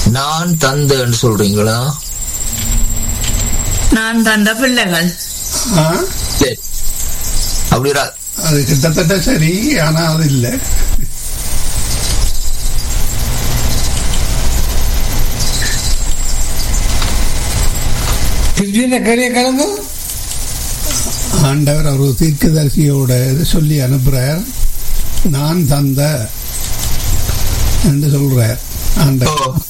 நான் தந்தேன்னு சொல்றீங்களா நான் தந்த பிள்ளைகள் ஆ, சரி அப்படி ஒரு அது கிட்டத்தட்ட சரி ஆனா அது இல்லை திருச்சியில கரிய கலந்து ஆண்டவர் அவர் தீர்க்கதரிசியோட இது சொல்லி அனுப்புறார் நான் தந்த என்று சொல்றார் ஆண்டவர் ஓ.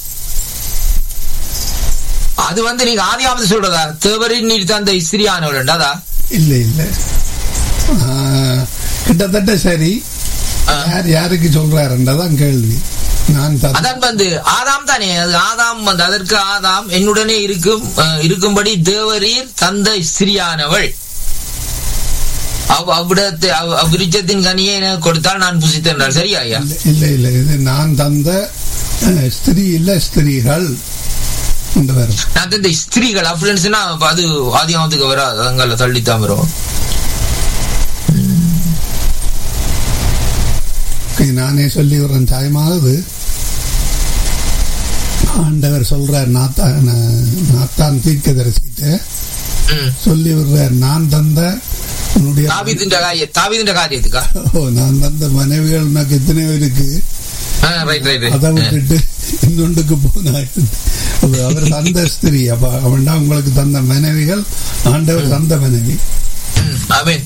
அது வந்து நீங்க ஆதியாவது சொல்றதா தேவரின் நீர் தந்த இஸ்திரியானவள் அதா இல்லை இல்லை ஆ, கிட்டத்தட்ட சரி ஆ. யார் யாருக்கு சொல்றாருன்றதான் கேள்வி நான் தந்த அதான் வந்து ஆதாம் தானே அது ஆதாம் வந்து அதற்கு ஆதாம் என்னுடனே இருக்கும் அஹ், இருக்கும்படி தேவரீர் தந்த ஸ்திரியானவள் அவ் அவ்விடத்தை அவ் அவ்விருச்சத்தின் கனியை எனக்கு கொடுத்தால் நான் புசித்தேன் என்றார். சரியா ஐயா இல்லை, இல்லை இல்லை இது நான் தந்த அஹ், ஸ்திரீ இல்ல ஸ்திரீகள் என்று வரும் நான் இந்த ஸ்திரீகள் அப்படின்னு சொன்னா அப்ப அது ஆதியாமத்துக்கு வராது அங்கால தள்ளித்தான் வரும் Okay, நானே சொல்லி வரேன் தாயமாவது ஆண்டவர் சொல்றார் நாத்தான் நாத்தான் தீர்க்கதரிசிட்ட ம். சொல்லி விடுறார் நான் தந்த உன்னுடைய தாவீதின் காரிய தாவீதின் காரியத்துக்கா ஓ, நான் தந்த மனைவிகள் உனக்கு எத்தனையோ இருக்கு ரைட் ரைட் அதை விட்டுட்டு இன்னொன்றுக்கு போனாய் அப்ப அவர் தந்த ஸ்திரீ அப்ப அவன்டா உங்களுக்கு தந்த மனைவிகள் ஆண்டவர் தந்த மனைவி ஆமீன்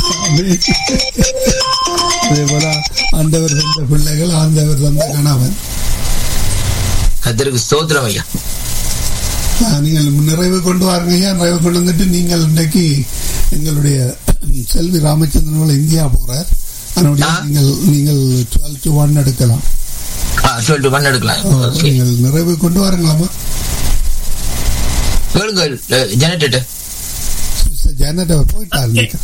அதே போல ஆண்டவர் தந்த பிள்ளைகள் ஆண்டவர் தந்த கணவன் கத்தருக்கு ஸ்தோத்திரம் ஐயா ஆஹ், நீங்கள் நிறைவு கொண்டு வாருங்க ஐயா நிறைவு கொண்டு வந்துட்டு நீங்கள் இன்றைக்கு எங்களுடைய செல்வி ராமச்சந்திரன் அவர்கள் இந்தியா போறார் அதனுடைய ஆ. நீங்கள் நீங்கள் டுவெல் டு ஒன் எடுக்கலாம் சொல்லிட்டு பண்ண எடுக்கலாம் ஆ, Okay. நீங்கள் நிறைவு கொண்டு வாருங்களாமா கேளுங்க ஜெனரேட்டர் சிஸ்டர் ஜானட் அவர் போயிட்டார் இன்னைக்கு.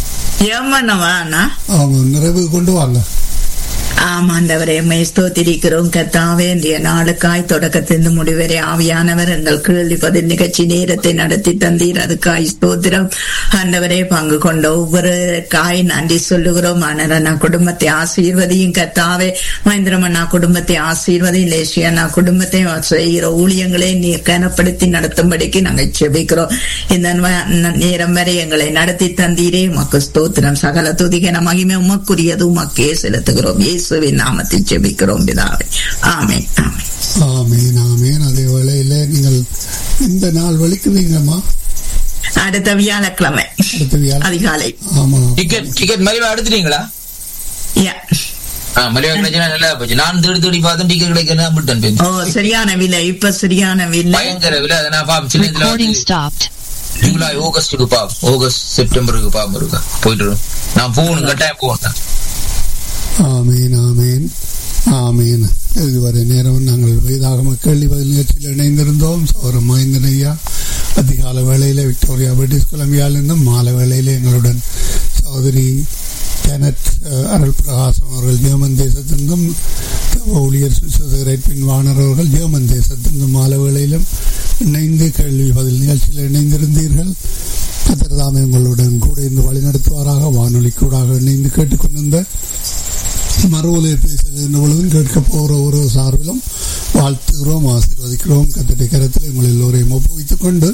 ஏமனவானா அவங்க நிறைவு கொண்டு வாங்க ஆமாண்டவரே மை ஸ்தோத்திரிக்கிறோம் கத்தாவே இன்றைய நாளுக்காய் தொடக்கத்திலிருந்து முடிவரை ஆவியானவர் எங்கள் கேள்வி பதில் நிகழ்ச்சி நேரத்தை நடத்தி தந்தீர் அதுக்காய் ஸ்தோத்திரம் ஆண்டவரே பங்கு கொண்ட ஒவ்வொருக்காய் நன்றி சொல்லுகிறோம் அண்ணா குடும்பத்தை ஆசீர்வதியும் கத்தாவே மகேந்திரமண்ணா குடும்பத்தை ஆசீர்வதியும் லேசியண்ணா குடும்பத்தை செய்கிற ஊழியங்களை நீர் கனப்படுத்தி நடத்தும்படிக்கு நாங்கள் செபிக்கிறோம் இந்த ந- நேரம் வரை எங்களை நடத்தி தந்தீரே உமக்கு ஸ்தோத்திரம் சகல துதிகன மகிமை உமக்குரியது உமக்கே செலுத்துகிறோம் இயேசுவின் நாமத்தில் ஜெபிக்கிறோம் பிதாவே ஆமென் ஆமென் ஆமேன் ஆமேன் அதே வேளையில நீங்கள் இந்த நாள் வலிக்குவீங்கம்மா அடுத்த வியாழக்கிழமை அடுத்த வியாழ அதிகாலை ஆமா டிக்கெட் டிக்கெட் மலிவா எடுத்துட்டீங்களா யா. ஆ, மலிவா கிடைச்சா நல்லா போச்சு நான் தேடி தேடி பார்த்தேன் டிக்கெட் கிடைக்கிறேன் விட்டேன் பேருந்து. ஓ சரியான விலை இப்ப சரியான விலை பயங்கர விலை அதை நான் பாப்போம் சின்ன இதுல Recording வந்து stopped. ஜூலை ஆகஸ்டுக்கு பாப் ஆகஸ்ட் செப்டம்பருக்கு பாப்போம் இருக்கா போயிட்டு வரும். நான் போகணும் கட்டாயம் போகணும் ஆமேன் ஆமேன் ஆமேன் இதுவரை நேரம் நாங்கள் வேதாகம கேள்வி பதில் நிகழ்ச்சியில் இணைந்திருந்தோம் சௌரம் மகேந்திரையா அதிகால வேளையில விக்டோரியா பிரிட்டிஷ் கொலம்பியாவிலிருந்தும் மாலை வேளையில எங்களுடன் சகோதரி ஜெனட் அஹ், அருள் பிரகாசம் அவர்கள் ஜெர்மன் தேசத்திலிருந்தும் தேவ ஊழியர் சுசேகரட் பின் வாணர் அவர்கள் ஜெர்மன் தேசத்திலிருந்தும் மாலை வேளையிலும் இணைந்து கேள்வி பதில் நிகழ்ச்சியில் இணைந்திருந்தீர்கள் கத்திரதாமே உங்களுடன் கூட இருந்து வழிநடத்துவாராக வானொலி கூடாக இணைந்து கேட்டுக்கொண்டிருந்த மறுவலை பேசுகின்ற பொழுதும் கேட்க போகிற ஒரு சார்பிலும் வாழ்த்துகிறோம் ஆசீர்வதிக்கிறோம் கத்தட்டை கரத்தில் உங்கள் எல்லோரையும் ஒப்புவித்துக் கொண்டு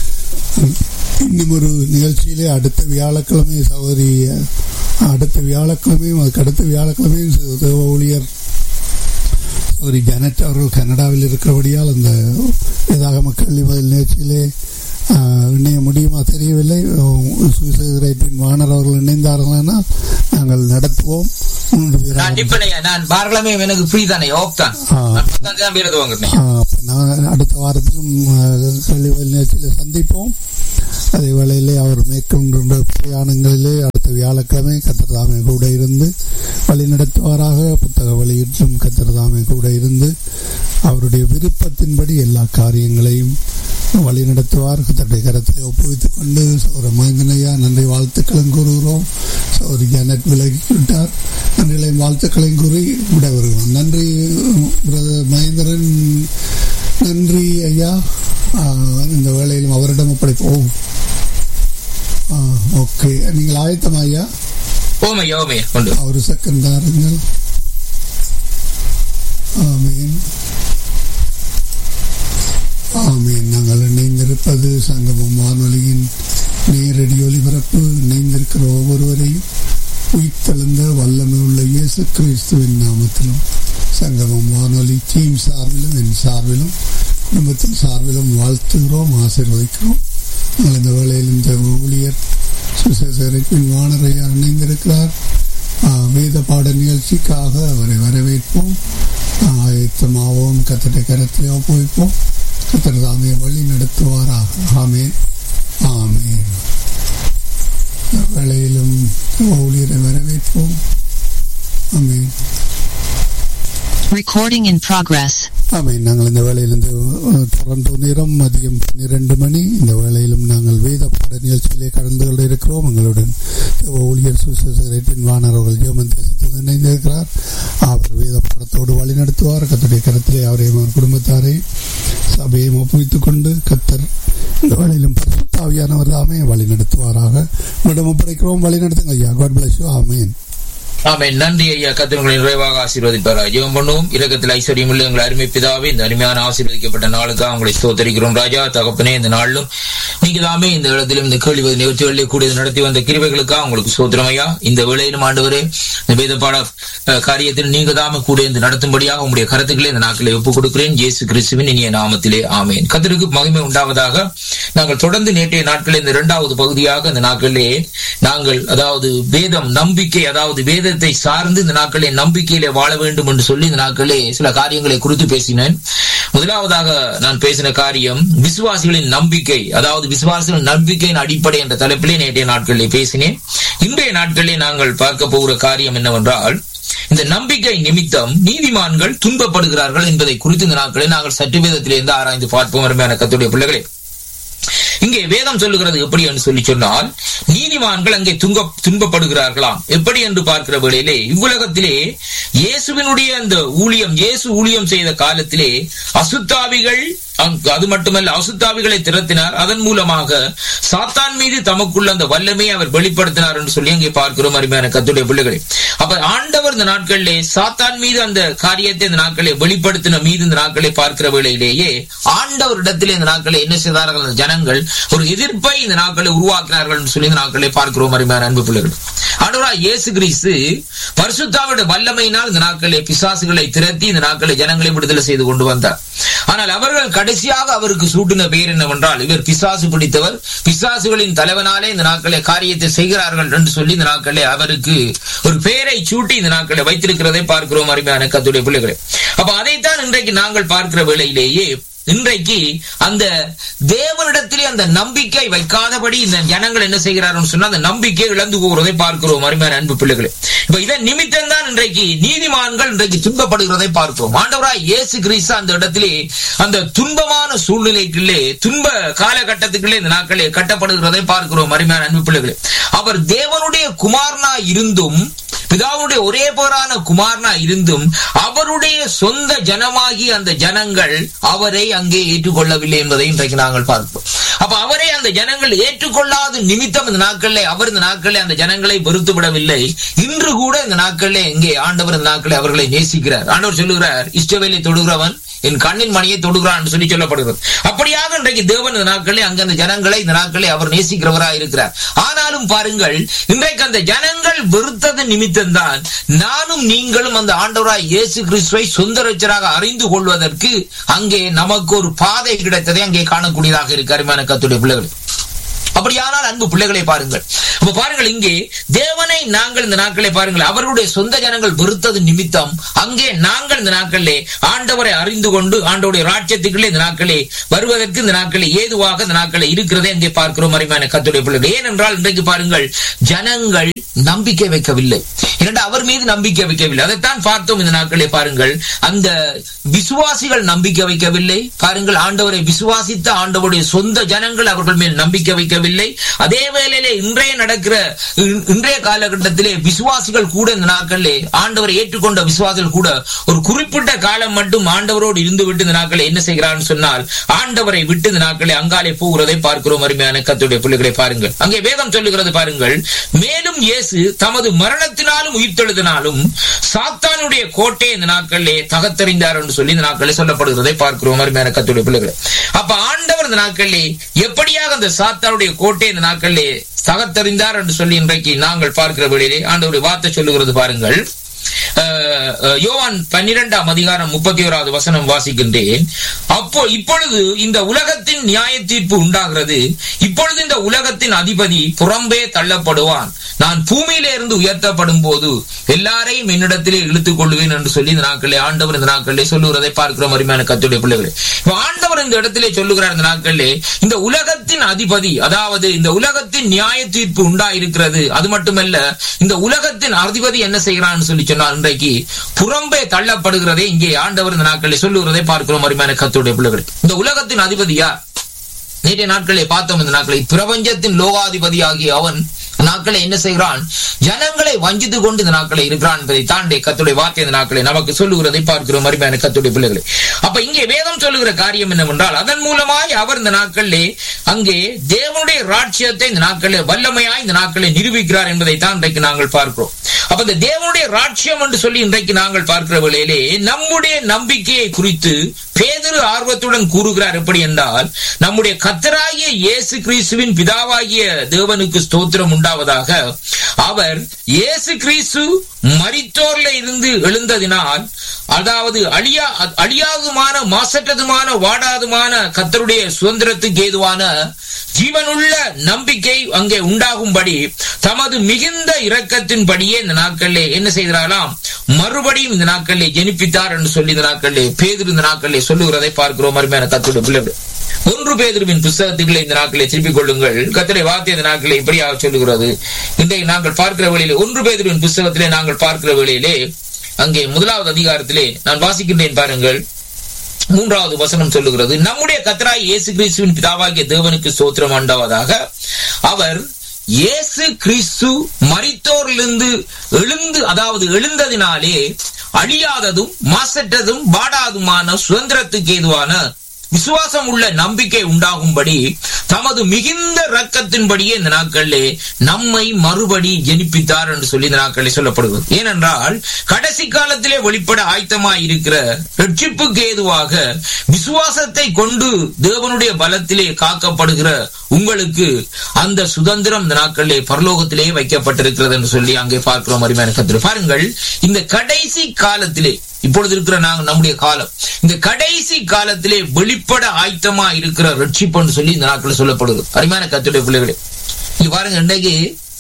இன்னும் ஒரு நிகழ்ச்சியிலே அடுத்த வியாழக்கிழமை சகோதரி அடுத்த வியாழக்கிழமையும் அதுக்கு அடுத்த வியாழக்கிழமையும் சு- தேவ ஊழியர் சகோதரி ஜனட் அவர்கள் கனடாவில் இருக்கிறபடியால் அந்த இதாக மக்கள் பதில் நிகழ்ச்சியிலே ஆஹ், இணைய முடியுமா தெரியவில்லை சுவிசேகரேட்டின் வாணர் அவர்கள் இணைந்தார்களானால் நாங்கள் நடத்துவோம் மூன்று நான் பேராக டிப்பனையா நான் பார்க்கலாமே எனக்கு ஃப்ரீ தானே ஆஃப் தான் ஆ. நான் பத்தாம் தேதி தான் பேரது வாங்கிட்டேன் ஆ, அப்ப நான் அடுத்த வாரத்திலும் கல்விவல் நிகழ்ச்சியில் சந்திப்போம் அதே வேளையிலே அவர் மேற்கொண்ட பிரயாணங்களிலே அடுத்த வியாழக்கிழமை கத்திரதாமை கூட இருந்து வழி நடத்துவாராக புத்தக வெளியிட்டும் கத்திரதாமை கூட இருந்து அவருடைய விருப்பத்தின்படி எல்லா காரியங்களையும் வழி நடத்துவார் தன்னுடைய கரத்திலே ஒப்புவித்துக் கொண்டு சௌர மகேந்திரையா நன்றி வாழ்த்துக்களும் கூறுகிறோம் சௌரி ஜானட் விலகிவிட்டார் நன்றிகளையும் வாழ்த்துக்களையும் கூறி விட வருகிறோம் நன்றி பிரதர் மகேந்திரன் நன்றி ஐயா ஆ, இந்த வேளையிலும் அவரிடம் ஒப்படைப்போம் ஆ, ஓகே நீங்கள் ஆயத்தம் ஐயா ஓமையா ஓமையா கொண்டு ஒரு செகண்ட் தாருங்கள் ஆமீன் கேட்டுக்கொண்டிருப்பது சங்கமம் வானொலியின் நேரடி ஒலிபரப்பு இணைந்திருக்கிற ஒவ்வொருவரையும் உயிர்த்தெழுந்த வல்லமை உள்ள இயேசு கிறிஸ்துவின் நாமத்திலும் சங்கமம் வானொலி டீம் சார்பிலும் என் சார்பிலும் குடும்பத்தின் சார்பிலும் வாழ்த்துகிறோம் ஆசீர்வதிக்கிறோம் நாங்கள் இந்த வேளையில் இந்த ஊழியர் சுசேசரிப்பின் வானரையா இணைந்திருக்கிறார் ஆஹ், வேத பாட நிகழ்ச்சிக்காக அவரை வரவேற்போம் ஆயத்தமாவோம் கத்திர கரத்தை ஒப்புவிப்போம் கத்திர தாமே வழி நடத்துவாராக ஆமேன் ஆமேன் இந்த வேளையிலும் ஊழியரை வரவேற்போம் ஆமேன் Recording in progress. ஆமாம் நாங்கள் இந்த வேளையில் இந்த அஹ், டொரண்டோ நேரம் மதியம் பன்னிரண்டு மணி இந்த வேளையிலும் நாங்கள் வேத பாட நிகழ்ச்சியிலே கலந்து கொண்டு இருக்கிறோம் எங்களுடன் தேவ ஊழியர் சுசேசரின் வானவர்கள் ஜெர்மன் தேசத்தில் இணைந்திருக்கிறார் அவர் வேத பாடத்தோடு வழி நடத்துவார் கத்தருடைய கருத்திலே அவரையும் அவர் குடும்பத்தாரை சபையையும் ஒப்புவித்துக் கொண்டு கத்தர் இந்த வேளையிலும் பரிசுத்தாவியானவர் தாமே வழி நடத்துவாராக உங்களிடம் ஒப்படைக்கிறோம் வழி நடத்துங்க ஐயா காட் பிளஸ் யூ ஆமேன் ஆமே நன்றி ஐயா கத்திரங்களை நிறைவாக ஆசீர்வதிப்பாரா ஜெபம் பண்ணுவோம் இரக்கத்தில் ஐஸ்வர்யம் உள்ள எங்கள் அருமை பிதாவே இந்த அருமையான ஆசீர்வதிக்கப்பட்ட நாளுக்காக உங்களை ஸ்தோத்தரிக்கிறோம் ராஜா தகப்பனே இந்த நாளிலும் நீங்க தாமே இந்த இடத்திலும் இந்த கேள்வி நிகழ்ச்சிகளிலே கூட நடத்தி வந்த கிருபைகளுக்காக உங்களுக்கு சோத்திரம் ஐயா இந்த வேளையிலும் ஆண்டவரே இந்த வேத பாட அஹ், காரியத்தில் நீங்க தாமே கூட இந்த நடத்தும்படியாக உங்களுடைய கருத்துக்களை இந்த நாட்களை ஒப்புக் கொடுக்கிறேன் இயேசு கிறிஸ்துவின் இனிய நாமத்திலே ஆமேன் கத்திற்கு மகிமை உண்டாவதாக நாங்கள் தொடர்ந்து நேற்றைய நாட்களில் இந்த இரண்டாவது பகுதியாக இந்த நாட்களிலே நாங்கள் அதாவது வேதம் நம்பிக்கை அதாவது வேதத்தை சார்ந்து இந்த நாட்களே நம்பிக்கையிலே வாழ வேண்டும் என்று சொல்லி இந்த நாட்களே சில காரியங்களை குறித்து பேசினேன் முதலாவதாக நான் பேசின காரியம் விசுவாசிகளின் நம்பிக்கை அதாவது விசுவாசிகளின் நம்பிக்கையின் அடிப்படை என்ற தலைப்பிலே நேற்றைய நாட்களிலே பேசினேன் இன்றைய நாட்களிலே நாங்கள் பார்க்க போகிற காரியம் என்னவென்றால் இந்த நம்பிக்கை நிமித்தம் நீதிமான்கள் துன்பப்படுகிறார்கள் என்பதை குறித்து இந்த நாட்களில் நாங்கள் சற்று வேதத்திலிருந்து ஆராய்ந்து பார்ப்போம் அருமையான கத்துடைய பிள்ளைகளே இங்கே வேதம் சொல்லுகிறது எப்படி என்று சொல்லி சொன்னால் நீதிமான்கள் அங்கே துங்க துன்பப்படுகிறார்களாம் எப்படி என்று பார்க்கிற வேளையிலே இவ்வுலகத்திலே இயேசுவினுடைய அந்த ஊழியம் இயேசு ஊழியம் செய்த காலத்திலே அசுத்தாவிகள் அங்கு- அது மட்டுமல்ல அசுத்தாவிகளை திரத்தினார் அதன் மூலமாக சாத்தான் மீது தமக்குள்ள அந்த வல்லமையை அவர் வெளிப்படுத்தினார் என்று சொல்லி அங்கே பார்க்கிறோம் அருமையான கத்துடைய பிள்ளைகளை அப்ப ஆண்டவர் இந்த நாட்களிலே சாத்தான் மீது அந்த காரியத்தை இந்த நாட்களை வெளிப்படுத்தின மீது இந்த நாட்களை பார்க்கிற வேளையிலேயே ஆண்டவரிடத்திலே இந்த நாட்களை என்ன செய்தார்கள் அந்த ஜனங்கள் ஒரு எதிர்ப்பை இந்த நாட்களை உருவாக்கினார்கள் என்று சொல்லி இந்த நாட்களை பார்க்கிறோம் அருமையான அன்பு பிள்ளைகள் ஆண்டவரா இயேசு கிறிஸ்து பரிசுத்தாவுடைய வல்லமையினால் இந்த நாட்களை பிசாசுகளை திரட்டி இந்த நாட்களை ஜனங்களை விடுதலை செய்து கொண்டு வந்தார் ஆனால் அவர்கள் கடைசியாக அவருக்கு சூட்டின பெயர் என்னவென்றால் இவர் பிசாசு பிடித்தவர் பிசாசுகளின் தலைவனாலே இந்த நாட்களை காரியத்தை செய்கிறார்கள் என்று சொல்லி இந்த நாட்களே அவருக்கு ஒரு பெயரை சூட்டி இந்த நாட்களை வைத்திருக்கிறதை பார்க்கிறோம் அருமையான கத்துடைய பிள்ளைகளை அப்ப அதைத்தான் இன்றைக்கு நாங்கள் பார்க்கிற வேளையிலேயே இன்றைக்கு அந்த தேவனிடத்திலே அந்த நம்பிக்கை வைக்காதபடி இந்த ஜனங்கள் என்ன செய்கிறார்கள் சொன்னா அந்த நம்பிக்கை இழந்து போகிறதை பார்க்கிறோம் அருமையான அன்பு பிள்ளைகளே இப்ப இதன் நிமித்தம் தான் இன்றைக்கு நீதிமான்கள் இன்றைக்கு துன்பப்படுகிறதை பார்க்கிறோம் ஆண்டவராய் இயேசு கிறிஸ்து அந்த இடத்திலே அந்த துன்பமான சூழ்நிலைக்குள்ளே துன்ப காலகட்டத்துக்குள்ளே இந்த நாட்களே கட்டப்படுகிறதை பார்க்கிறோம் அருமையான அன்பு பிள்ளைகளே அவர் தேவனுடைய குமாரனா இருந்தும் பிதாவுடைய ஒரே பேரான குமாரனா இருந்தும் அவருடைய சொந்த ஜனமாகி அந்த ஜனங்கள் அவரை அங்கே ஏற்றுக்கொள்ளவில்லை என்பதை இன்றைக்கு நாங்கள் பார்க்கிறோம் அப்ப அவரை அந்த ஜனங்கள் ஏற்றுக்கொள்ளாத நிமித்தம் இந்த நாட்களிலே அவர் இந்த நாட்களிலே அந்த ஜனங்களை வெறுத்து விடவில்லை இன்று கூட இந்த நாட்களிலே இங்கே ஆண்டவர் இந்த நாட்களிலே அவர்களை நேசிக்கிறார் ஆண்டவர் சொல்லுகிறார் இஷ்டவேலை தொடுகிறவன் என் கண்ணின் மணியை தொடுகிறான் என்று சொல்லி சொல்லப்படுகிறது அப்படியாக இன்றைக்கு தேவன் இந்த நாட்களே அங்க அந்த ஜனங்களை இந்த நாட்களே அவர் நேசிக்கிறவராக இருக்கிறார் ஆனாலும் பாருங்கள் இன்றைக்கு அந்த ஜனங்கள் வெறுத்தது நிமித்தம்தான் நானும் நீங்களும் அந்த ஆண்டவராய் இயேசு கிறிஸ்துவை சொந்த ரட்சராக அறிந்து கொள்வதற்கு அங்கே நமக்கு ஒரு பாதை கிடைத்ததை அங்கே காணக்கூடியதாக இருக்கு அருமையான கத்துடைய பிள்ளைகள் அப்படியானால் அன்பு பிள்ளைகளை பாருங்கள் அப்ப பாருங்கள் இங்கே தேவனை நாங்கள் இந்த நாட்களை பாருங்கள் அவர்களுடைய சொந்த ஜனங்கள் வெறுத்தது நிமித்தம் அங்கே நாங்கள் இந்த நாட்களிலே ஆண்டவரை அறிந்து கொண்டு ஆண்டவருடைய ராஜ்யத்துக்குள்ளே இந்த நாட்களே வருவதற்கு இந்த நாட்களே ஏதுவாக இந்த நாட்களை இருக்கிறதே அங்கே பார்க்கிறோம் அருமையான கத்துடைய பிள்ளைகள் ஏனென்றால் இன்றைக்கு பாருங்கள் ஜனங்கள் நம்பிக்கை வைக்கவில்லை இரண்டு அவர் மீது நம்பிக்கை வைக்கவில்லை அதைத்தான் பார்த்தோம் இந்த நாட்களே பாருங்கள் அந்த விசுவாசிகள் நம்பிக்கை வைக்கவில்லை பாருங்கள் ஆண்டவரை விசுவாசித்த ஆண்டவருடைய சொந்த ஜனங்கள் அவர்கள் மேல் நம்பிக்கை வைக்கவில்லை இல்லை அதே வேளையிலே இன்றைய நடக்கிற இன்- இன்றைய காலகட்டத்திலே விசுவாசிகள் கூட இந்த நாட்களிலே ஆண்டவரை ஏற்றுக்கொண்ட விசுவாசிகள் கூட ஒரு குறிப்பிட்ட காலம் மட்டும் ஆண்டவரோடு இருந்து விட்டு இந்த நாட்களை என்ன செய்கிறான்னு சொன்னால் ஆண்டவரை விட்டு இந்த நாட்களை அங்காலே போகிறதை பார்க்கிறோம் அருமையான கத்துடைய பிள்ளைகளை பாருங்கள் அங்கே வேதம் சொல்லுகிறது பாருங்கள் மேலும் இயேசு தமது மரணத்தினாலும் உயிர்த்தெழுதினாலும் சாத்தானுடைய கோட்டை இந்த நாட்களிலே தகத்தறிந்தார் என்று சொல்லி இந்த நாட்களில் சொல்லப்படுகிறதை பார்க்கிறோம் அருமையான கத்துடைய பிள்ளைகளை அப்ப ஆண்டவர் இந்த நாட்களிலே எப்படியாக அந்த சாத்தானுடைய கோட்டை இந்த நாட்களிலே தகத்தறிந்தார் என்று சொல்லி இன்றைக்கு நாங்கள் பார்க்கிற வேளையிலே ஆண்டவருடைய வார்த்தை சொல்லுகிறது பாருங்கள் அஹ், அஹ், யோவான் பன்னிரெண்டாம் அதிகாரம் முப்பத்தி ஓராவது வசனம் வாசிக்கின்றேன் அப்போ இப்பொழுது இந்த உலகத்தின் நியாய தீர்ப்பு உண்டாகிறது இப்பொழுது இந்த உலகத்தின் அதிபதி புறம்பே தள்ளப்படுவான் நான் பூமியிலே இருந்து உயர்த்தப்படும் போது எல்லாரையும் என்னிடத்திலே இழுத்துக் கொள்வேன் என்று சொல்லி இந்த நாட்களிலே ஆண்டவர் இந்த நாட்களிலே சொல்லுகிறதை பார்க்கிறோம் அருமையான கத்துடைய பிள்ளைகளே இப்ப ஆண்டவர் இந்த இடத்திலே சொல்லுகிறார் இந்த நாட்களிலே இந்த உலகத்தின் அதிபதி அதாவது இந்த உலகத்தின் நியாய தீர்ப்பு உண்டாயிருக்கிறது அது மட்டுமல்ல இந்த உலகத்தின் அதிபதி என்ன செய்கிறான்னு சொல்லி சொன்னால் இன்றைக்கு புறம்பே தள்ளப்படுகிறதே இங்கே ஆண்டவர் இந்த நாட்களில் சொல்லுகிறதை பார்க்கிறோம் அருமையான கத்துடைய பிள்ளைகள் இந்த உலகத்தின் அதிபதி யார் நேற்றைய நாட்களை பார்த்தோம் இந்த நாட்களை பிரபஞ்சத்தின் லோகாதிபதி ஆகிய அவன் நாட்களை என்ன செய்கிறான் ஜனங்களை வஞ்சித்து கொண்டு இந்த நாட்களை இருக்கிறான் என்பதை தாண்டி கத்துடைய வார்த்தை இந்த நாட்களை நமக்கு சொல்லுகிறதை பார்க்கிறோம் அருமையான கத்துடைய பிள்ளைகளை அப்ப இங்கே வேதம் சொல்லுகிற காரியம் என்னவென்றால் அதன் மூலமாய் அவர் இந்த நாட்களிலே அங்கே தேவனுடைய ராட்சியத்தை இந்த நாட்களில் வல்லமையாய் இந்த நாட்களை நிரூபிக்கிறார் என்பதை தான் இன்றைக்கு நாங்கள் பார்க்கிறோம் அப்ப இந்த தேவனுடைய ராட்சியம் என்று சொல்லி இன்றைக்கு நாங்கள் பார்க்கிற வேளையிலே நம்முடைய நம்பிக்கையை குறித்து பேதரு ஆர்வத்துடன் கூறுகிறார் எப்படி என்றால் நம்முடைய கத்தராகிய இயேசு கிறிஸ்துவின் பிதாவாகிய தேவனுக்கு ஸ்தோத்திரம் உண்டாவதாக அவர் இயேசு கிறிஸ்து மரித்தோர்ல இருந்து எழுந்ததினால் அதாவது அழியா அழியாதுமான மாசற்றதுமான வாடாதுமான கத்தருடைய சுதந்திரத்துக்கு ஏதுவான ஜீவனுள்ள நம்பிக்கை அங்கே உண்டாகும்படி தமது மிகுந்த இரக்கத்தின்படியே இந்த நாட்களிலே என்ன செய்கிறாராம் மறுபடியும் இந்த நாட்களிலே ஜெனிப்பித்தார் என்று சொல்லி இந்த நாட்களிலே பேதிரு இந்த நாட்களிலே சொல்லுகிறதை பார்க்கிறோம் அருமையான கத்துடைய பிள்ளைகள் ஒன்று பேதுருவின் புஸ்தகத்துக்களை இந்த நாட்களை திருப்பிக் கொள்ளுங்கள் கத்தரை வார்த்தை இந்த நாட்களை இப்படியாக சொல்லுகிறது இன்றைக்கு நாங்கள் பார்க்கிற வேளையிலே ஒன்று பேதுருவின் புஸ்தகத்திலே நாங்கள் பார்க்கிற வேளையிலே அங்கே முதலாவது அதிகாரத்திலே நான் வாசிக்கின்றேன் பாருங்கள் மூன்றாவது வசனம் சொல்லுகிறது நம்முடைய கத்தராய் இயேசு கிறிஸ்துவின் பிதாவாகிய தேவனுக்கு சோத்திரம் ஆண்டவதாக அவர் இயேசு கிறிஸ்து மரித்தோரிலிருந்து எழுந்து அதாவது எழுந்ததினாலே அழியாததும் மாசற்றதும் பாடாதுமான சுதந்திரத்துக்கு ஏதுவான விசுவாசம் உள்ள நம்பிக்கை உண்டாகும்படி தமது மிகுந்த ரக்கத்தின்படியே இந்த நாட்களிலே நம்மை மறுபடி ஜெனிப்பித்தார் என்று சொல்லி இந்த நாட்களில் சொல்லப்படுகிறது ஏனென்றால் கடைசி காலத்திலே வெளிப்பட ஆயத்தமாய் இருக்கிற ரட்சிப்புக்கு ஏதுவாக விசுவாசத்தை கொண்டு தேவனுடைய பலத்திலே காக்கப்படுகிற உங்களுக்கு அந்த சுதந்திரம் இந்த நாட்களிலே பரலோகத்திலே வைக்கப்பட்டிருக்கிறது என்று சொல்லி அங்கே பார்க்கிறோம் அருமையான கத்திர பாருங்கள் இந்த கடைசி காலத்திலே இப்பொழுது இருக்கிற நாங்கள் நம்முடைய காலம் இந்த கடைசி காலத்திலே வெளிப்பட ஆயத்தமா இருக்கிற ரட்சிப்புன்னு சொல்லி இந்த நாட்களில் சொல்லப்படுது அருமையான கத்துடைய பிள்ளைகளே இங்க பாருங்க இன்றைக்கு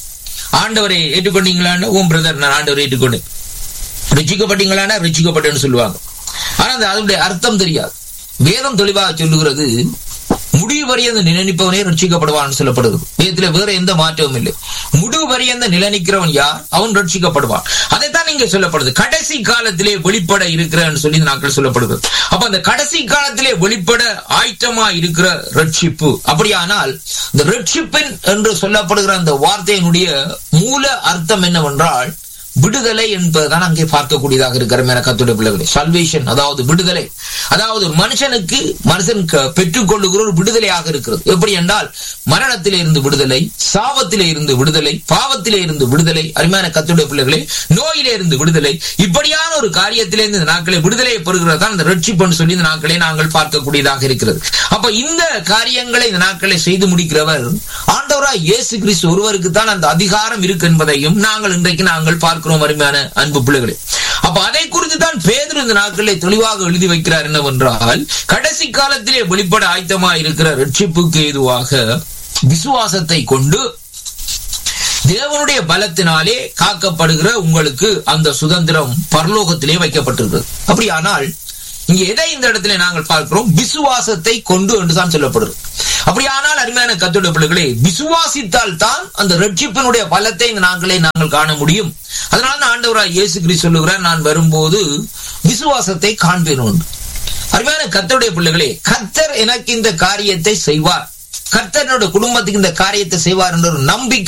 ஆண்டவரை ஏற்றுக்கொண்டீங்களான்னு ஓம் பிரதர் நான் ஆண்டவரை ஏற்றுக்கொண்டேன் ரிச்சிக்கப்பட்டீங்களான்னா ரிச்சிக்கப்பட்டேன்னு சொல்லுவாங்க ஆனா அந்த அதனுடைய அர்த்தம் தெரியாது வேதம் தெளிவாக சொல்லுகிறது முடிவு வரியந்த நிலனிப்பவனே ரட்சிக்கப்படுவான் சொல்லப்படுது வேதத்துல வேற எந்த மாற்றமும் இல்லை முடிவு வரியந்த நிலனிக்கிறவன் யார் அவன் ரட்சிக்கப்படுவான் அதைத்தான் இங்க சொல்லப்படுது கடைசி காலத்திலே வெளிப்பட இருக்கிறன்னு சொல்லி இந்த நாட்கள் சொல்லப்படுகிறது அப்ப அந்த கடைசி காலத்திலே வெளிப்பட ஆயத்தமா இருக்கிற ரட்சிப்பு அப்படியானால் இந்த ரட்சிப்பின் என்று சொல்லப்படுகிற அந்த வார்த்தையினுடைய மூல அர்த்தம் என்னவென்றால் விடுதலை என்பதுதான் அங்கே பார்க்கக்கூடியதாக இருக்கிற என கத்துடைய பிள்ளைகளே சல்வேஷன் அதாவது விடுதலை அதாவது ஒரு மனுஷனுக்கு மனுஷன் க- பெற்றுக்கொள்ளுகிற ஒரு விடுதலையாக இருக்கிறது எப்படி என்றால் மரணத்திலே இருந்து விடுதலை சாபத்திலே இருந்து விடுதலை பாவத்திலே இருந்து விடுதலை அருமையான கத்துடைய பிள்ளைகளே நோயிலே இருந்து விடுதலை இப்படியான ஒரு காரியத்திலே இருந்து இந்த நாட்களை விடுதலையை பெறுகிறது தான் இந்த ரட்சிப்புன்னு சொல்லி இந்த நாட்களை நாங்கள் பார்க்கக்கூடியதாக இருக்கிறது அப்ப இந்த காரியங்களை இந்த நாட்களை செய்து முடிக்கிறவர் ஆண்டவராய் இயேசு கிறிஸ்து ஒருவருக்கு தான் அந்த அதிகாரம் இருக்கு என்பதையும் நாங்கள் இன்றைக்கு நாங்கள் பார்க்கிறோம் அருமையான அன்பு பிள்ளைகளே அப்ப அதை குறித்து தான் பேதர் இந்த நாட்களை தெளிவாக எழுதி வைக்கிறார் என்னவென்றால் கடைசி காலத்திலே வெளிப்பட ஆயத்தமா இருக்கிற ரட்சிப்புக்கு ஏதுவாக விசுவாசத்தை கொண்டு தேவனுடைய பலத்தினாலே காக்கப்படுகிற உங்களுக்கு அந்த சுதந்திரம் பரலோகத்திலே வைக்கப்பட்டிருக்கிறது அப்படியானால் இங்க எதை இந்த இடத்துல நாங்கள் பார்க்கிறோம் விசுவாசத்தை கொண்டு என்றுதான் சொல்லப்படுறது அப்படியானால் அருமையான கத்தோட பிள்ளைகளே விசுவாசித்தால் தான் அந்த ரட்சிப்பினுடைய பலத்தை இந்த நாங்களே நாங்கள் காண முடியும் அதனால தான் ஆண்டவராய் இயேசு கிறிஸ்து சொல்லுகிறார் நான் வரும்போது விசுவாசத்தை காண்பேன் உண்டு அருமையான கத்தருடைய பிள்ளைகளே கத்தர் எனக்கு இந்த காரியத்தை செய்வார் கர்த்தனோட குடும்பத்துக்கு இந்த காரியத்தை செய்வார் என்ற ஒரு நம்பிக்கை